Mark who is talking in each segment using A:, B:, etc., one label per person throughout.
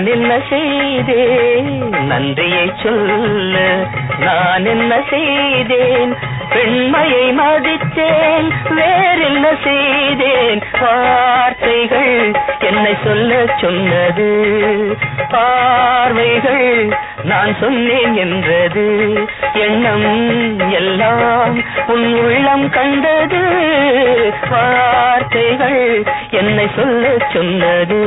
A: நான் என்ன செய்தேன் நன்றியை சொல்ல நான் என்ன செய்தேன் பெண்மையை மதித்தேன் வேறென்ன செய்தேன் வார்த்தைகள் என்னை சொல்ல சொன்னது பார்வைகள் நான் சொன்னேன் என்றது எண்ணம் எல்லாம் உன் உள்ளம் கண்டது வார்த்தைகள் என்னை சொல்ல சொன்னது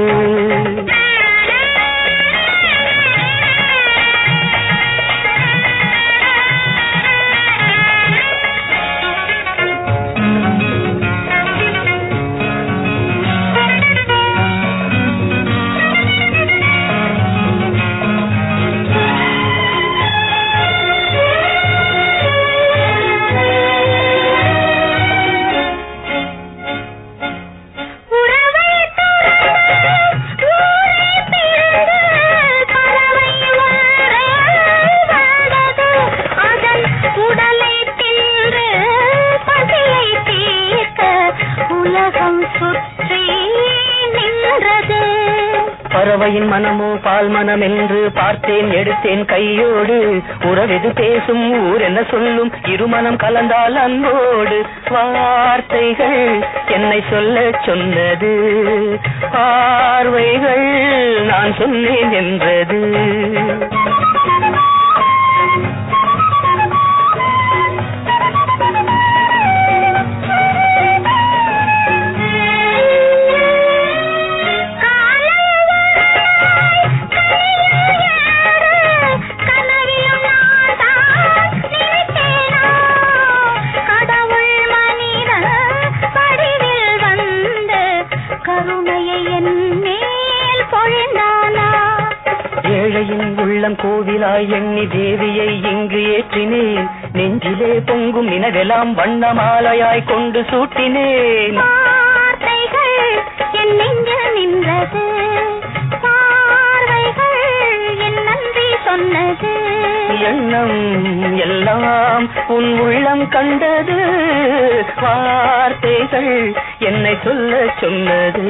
B: உறவை துறந்து ஊரை பிறந்து பறவை ஒன்று வாழ்ந்தது அதன் உடலை தின்று பசியை தீர்க்க உலகம் சுற்றி நின்றது
A: பறவையின் மனமோ பால் மனம் என்று பார்த்தேன் எடுத்தேன் கையோடு உறவெது பேசும் ஊர் என்ன சொல்லும் இருமனம் கலந்தால் அன்போடு வார்த்தைகள் என்னை சொல்ல சொன்னது பார்வைகள் நான் சொன்னேன் என்றது
B: கருணையை என் மேல் பொழிந்தானா
A: ஏழையின் உள்ளம் கோவிலாய் எண்ணி தேவியை இங்கு ஏற்றினேன் நெஞ்சிலே பொங்கும் நினவெல்லாம் வண்ணமாலையாய் கொண்டு சூட்டினேன்
B: வார்த்தைகள் என் நெஞ்சில் நின்றது பார்வைகள் என் நன்றி சொன்னது
A: எண்ணம் எல்லாம் உன் உள்ளம் கண்டது வார்த்தைகள் என்னை சொல்ல சொன்னது